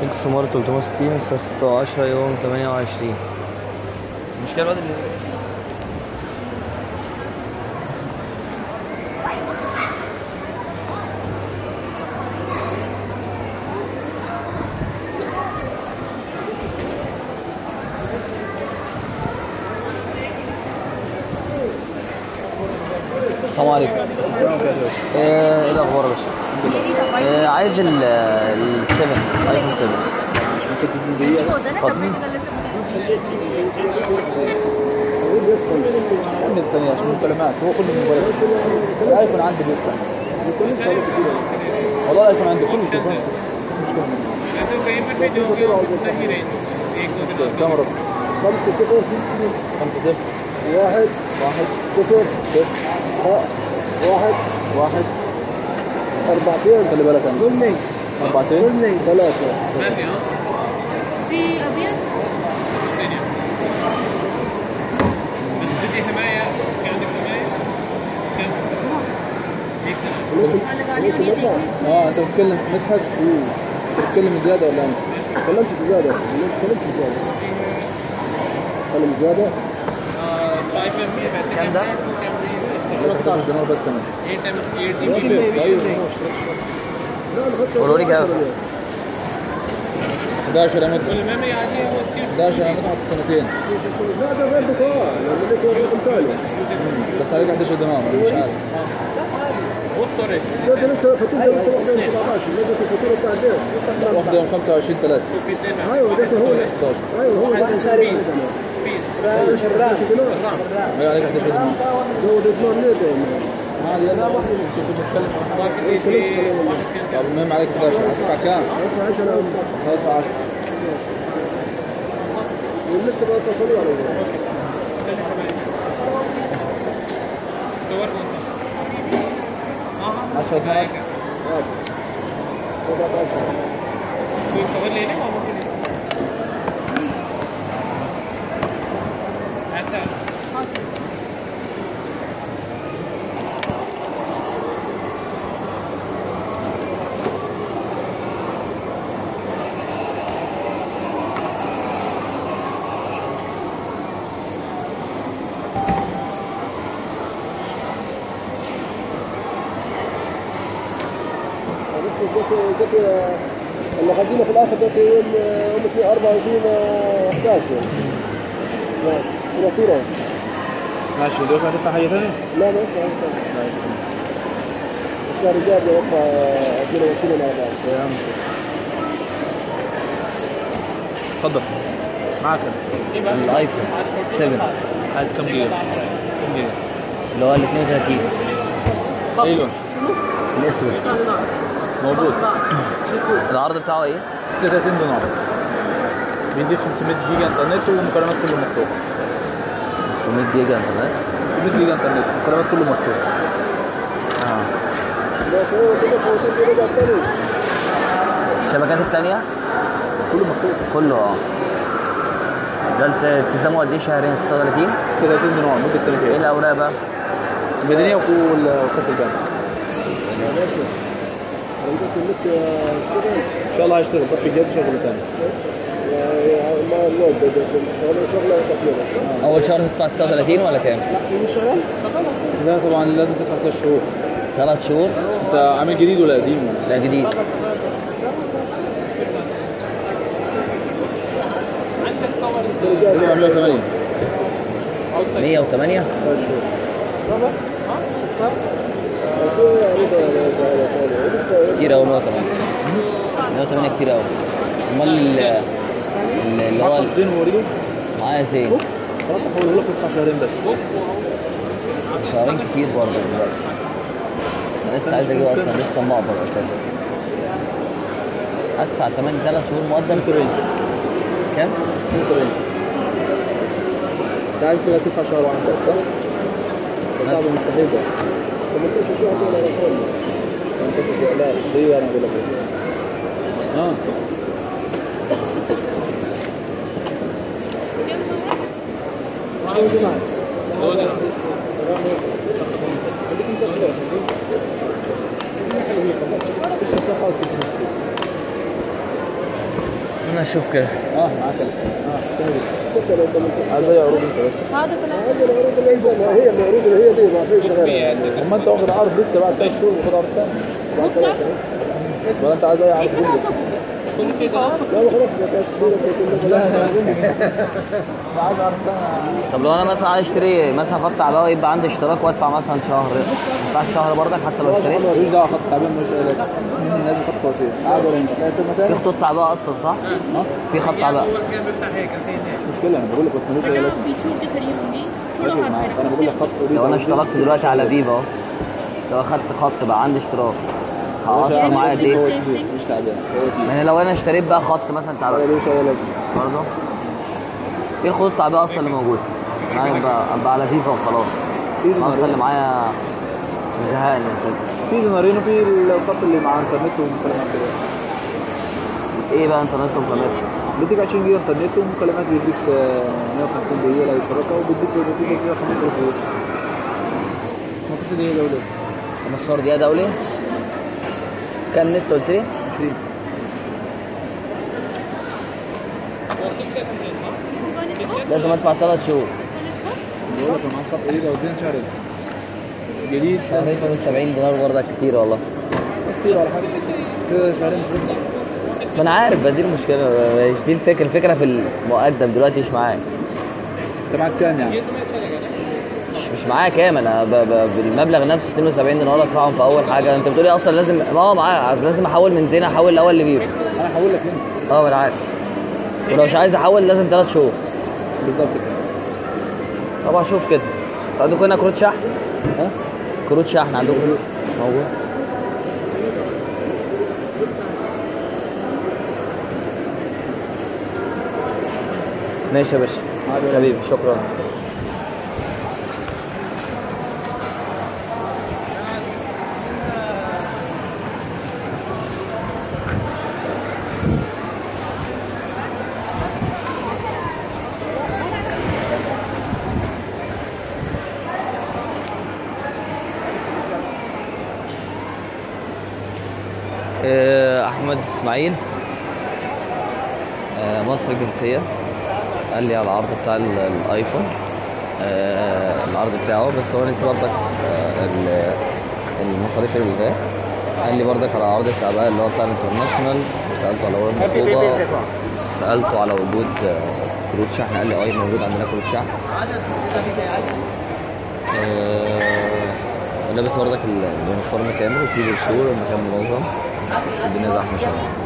اكس مار 360 الساعة 16 يوم 28 المشكلة الواد اللي السلام عليكم ايه ايه الاخبار يا باشا إيه عايز ال ال 7 ايفون 7 مش ممكن تدي دقيقة اتفضل عندي استني عشان مكالمات هو كله موبايلات الايفون عندي بيفتح والله الايفون عندي كله تليفون वैसे कहीं पर भी जाओगे उतना ही रेंज एक दो दिन كم رقم؟ خمسة صفر خمسة صفر واحد واحد صفر صفر ها واحد واحد أربعتين خلي بالك أنت قلني أربعتين قلني ثلاثة मैं भी हाँ في ابيض الدنيا بس بدي حماية في عندك حماية كم؟ هيك قال لك عليه مية اه انت بتتكلم مدحت بتتكلم زياده ولا انت؟ تكلمت زياده تكلمت زياده تكلم زياده फाइव एम बी वैसे كم ده؟ 13 دينار بس انا eight M eight G B قولوا لي كام 11 انا मैं मैं आज ही वो थी 11 انا مدحت سنتين لا ده غير بطاقة لما لك رقم ثاني بس عليك 11 دينار أنا مش عارف वो स्टोरेज ده ده لسه فاتورة لسه واحدة يوم 17 لازم الفاتورة بتاع ده واحده يوم 25 3 कितने में ايوه ده هو 16 ايوه هو ده स्पीड هي عليك 11 دينار هو ده 12 ليه ده عادي يلا كنت بتكلم बाकी थी طب المهم عليك 11 هتدفع كام؟ ادفع 10 هدفع 10 والنت بقى اتصلوا على ده कवर कौन सा हाँ हाँ 10 دينار आएगा कोई कवर लेने का मुझे ऐसा بس جت جت اللي خدينا في الاخر جت يوم يوم 24 11 نعم الفاتورة ماشي دلوقتي هتدفع حاجه ثانيه؟ لا ما اسمع بس رجال يوقع 22 مع بعض يا عم اتفضل معاك الايفون 7 عايز كم جيجا؟ كم جيجا؟ اللي هو ال 32 ايه لون؟ الاسود موجود العرض بتاعه ايه 36 دينار بيديك 500 جيجا انترنت ومكالمات كله مفتوح 500 جيجا انترنت 500 جيجا انترنت مكالمات كله مفتوح اه لا هو كده فوتين رجع تاني الشبكات التانية كله مفتوح كله اه ده الت- التزامه قد ايه شهرين 36 30 دينار مده ايه سنتين الاوراق بقى المدنيه وكل وكاس البنك ماشي انا قلت النت اشتغل ان شاء الله هيشتغل طفي الجهاز شغله ثاني ما اللود ده شغله شغله تقريبا اول شهر تدفع 36 ولا كام لا طبعا لازم تدفع ثلاث شهور ثلاث شهور انت عامل جديد ولا قديم ولا ده جديد 980 108 كتير قوي 108 108 كتير قوي امال ال- ال- اللي هو معاك زين وموريدو معايا زين خلاص هحوله لك تدفع شهرين بس شهرين كتير برضه دلوقتي انا لسه عايز اجيبه اصلا لسه ما اقبض اساسا ادفع 8 3 شهور مقدم 72 كام؟ 72 انت عايز تدفع شهر واحد بس صح؟ ده صعب مستحيل ده انت بتقول لا ليه انا اقول لك اه दो दिन انا اشوف كده اه معاك اه تهدي عايز اي عروض انت بس هذا كلام هذه العروض اللي عندنا هي العروض اللي هي دي ما فيش غيرها اما انت واخد عرض لسه بعد ثلاث شهور واخد عرض ثاني مطلق ولا انت عايز اي عرض جديد كل شيء ده لا ما خلاص ده كانت الصورة كلها عايز عرض ثاني طب لو انا مثلا عايز اشتري مثلا خط عباوه يبقى عندي اشتراك وادفع مثلا شهر بعد شهر برضك حتى لو اشتريت ماليش دعوه خط تعبان مش لازم لازم خط كويس عادي ولا انت في في مكان خطوط عباءة اصلا صح؟ في خط يعني عباءة هو كان بيفتح هيك الحين هيك مشكله انا بقول لك بس ملوش اي अगर لازمه आप बीच के करीब होंगी थोड़ा ركز हाथ معايا मेरा انا بقول لك خط اريد لو انا عرض. اشتركت دلوقتي على فيفا اهو لو اخدت خط بقى عندي اشتراك هقصر يعني معايا قد ايه؟ هو Same كبير thing. مش تعبان هو كبير يعني لو انا اشتريت بقى خط مثلا تعبان ملوش اي لازمه برضه ايه الخطوط التعبئة اصلا اللي موجودة؟ انا ابقى ابقى على فيفا وخلاص في اصلا اللي دينارين معايا زهقني اساسا في دينارين وفي الخط اللي مع انترنت ومكالمات كده ايه بقى انترنت وكاميرا؟ بيديك 20 جيجا انترنت ومكالمات بيديك آه، 150 دقيقة لو شبكة وبيديك بيديك فيها 15 دقيقة 15 دقيقة دولة 15 دقيقة دولي كام نت قلت لي؟ 20 لازم ادفع ثلاث شهور بقول لك انا معاك خط جديد او اتنين شهر جديد شهرين 70 دينار برضك كتير والله كتير ولا حاجة كده شهرين مش غلط ما انا عارف بس دي المشكلة مش دي الفكرة الفكرة في المقدم دلوقتي مش معايا انت معاك كام يعني؟ مش مش معايا كام انا ب... ب... بالمبلغ نفسه 72 دينار ادفعهم في اول حاجة انت بتقولي اصلا لازم ما هو معايا لازم احول من زينة احول الاول لفيفا انا هقول لك انت اه ما انا عارف ولو مش عايز احول لازم ثلاث شهور بالظبط كده طب اشوف كده انتوا عندكم هنا كروت شحن؟ ها؟ كروت شحن عندكم موجود ماشي يا باشا حبيبي شكرا آه، احمد اسماعيل آه، مصري الجنسيه قال لي على العرض بتاع ال- الايفون آه، العرض بتاعه بس هو نسي برضك آه، ال- المصاريف اللي ده قال لي برضك على العرض بتاع بقى اللي هو بتاع الانترناشونال وسالته على وين مطلوبه سالته على وجود آه، كروت شحن قال لي اه موجود عندنا كروت شحن آه، لابس برضك اليونيفورم كامل وفي برشور المكان منظم بس الدنيا زحمه شويه